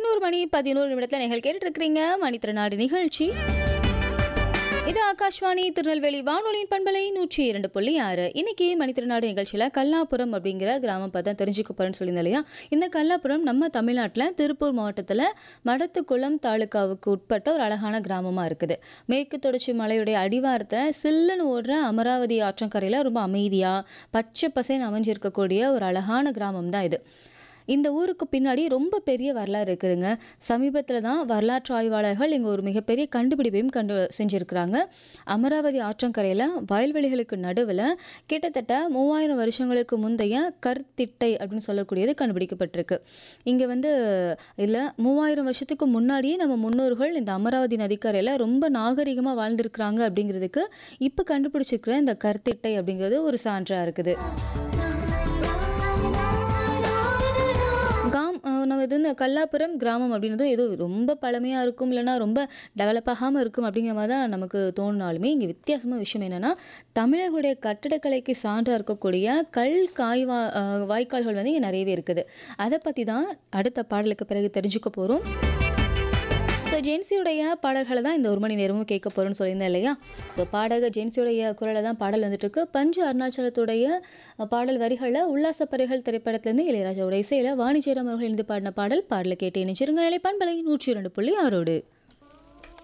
பதினோரு மணி பதினோரு நிமிடத்தில் நீங்கள் கேட்டுட்டு இருக்கிறீங்க மணித்திரநாடு நிகழ்ச்சி இது ஆகாஷ்வாணி திருநெல்வேலி வானொலியின் பண்பலை நூற்றி இரண்டு புள்ளி ஆறு இன்னைக்கு மணித்திருநாடு நிகழ்ச்சியில் கல்லாபுரம் அப்படிங்கிற கிராமம் பார்த்தா தெரிஞ்சுக்க போறேன்னு சொல்லியிருந்தேன் இல்லையா இந்த கல்லாபுரம் நம்ம தமிழ்நாட்டில் திருப்பூர் மாவட்டத்தில் மடத்துக்குளம் தாலுக்காவுக்கு உட்பட்ட ஒரு அழகான கிராமமாக இருக்குது மேற்கு தொடர்ச்சி மலையுடைய அடிவாரத்தை சில்லுன்னு ஓடுற அமராவதி ஆற்றங்கரையில் ரொம்ப அமைதியாக பச்சை பசைன்னு அமைஞ்சிருக்கக்கூடிய ஒரு அழகான கிராமம் தான் இது இந்த ஊருக்கு பின்னாடி ரொம்ப பெரிய வரலாறு இருக்குதுங்க சமீபத்தில் தான் வரலாற்று ஆய்வாளர்கள் இங்கே ஒரு மிகப்பெரிய கண்டுபிடிப்பையும் கண்டு செஞ்சுருக்கிறாங்க அமராவதி ஆற்றங்கரையில் வயல்வெளிகளுக்கு நடுவில் கிட்டத்தட்ட மூவாயிரம் வருஷங்களுக்கு முந்தைய கற்திட்டை அப்படின்னு சொல்லக்கூடியது கண்டுபிடிக்கப்பட்டிருக்கு இங்கே வந்து இதில் மூவாயிரம் வருஷத்துக்கு முன்னாடியே நம்ம முன்னோர்கள் இந்த அமராவதி நதிக்கரையில் ரொம்ப நாகரிகமாக வாழ்ந்திருக்கிறாங்க அப்படிங்கிறதுக்கு இப்போ கண்டுபிடிச்சிருக்கிற இந்த கற்திட்டை அப்படிங்கிறது ஒரு சான்றாக இருக்குது காம் அஹ் நம்ம இது இந்த கல்லாபுரம் கிராமம் அப்படின்றது ஏதோ ரொம்ப பழமையாக இருக்கும் இல்லைன்னா ரொம்ப டெவலப் ஆகாமல் இருக்கும் அப்படிங்கிற மாதிரி தான் நமக்கு தோணினாலுமே இங்கே வித்தியாசமான விஷயம் என்னென்னா தமிழர்களுடைய கட்டிடக்கலைக்கு சான்றாக இருக்கக்கூடிய கல் காய்வா அஹ் வாய்க்கால்கள் வந்து இங்கே நிறையவே இருக்குது அதை பற்றி தான் அடுத்த பாடலுக்கு பிறகு தெரிஞ்சுக்க போகிறோம் ஸோ ஜென்சியுடைய பாடல்களை தான் இந்த ஒரு மணி நேரமும் கேட்க போகிறோன்னு சொல்லியிருந்தேன் இல்லையா ஸோ பாடகர் ஜென்சியுடைய குரலில் தான் பாடல் வந்துட்டு இருக்கு பஞ்சு அருணாச்சலத்துடைய அஹ், பாடல் வரிகளில் உல்லாச பறைகள் திரைப்படத்திலேருந்து இளையராஜாவோட இசையில் வாணி ஜெயராம் அவர்கள் எழுந்து பாடின பாடல் பாடலை கேட்டு இணைச்சிருங்க நிலைப்பான் பலை நூற்றி இரண்டு புள்ளி ஆறோடு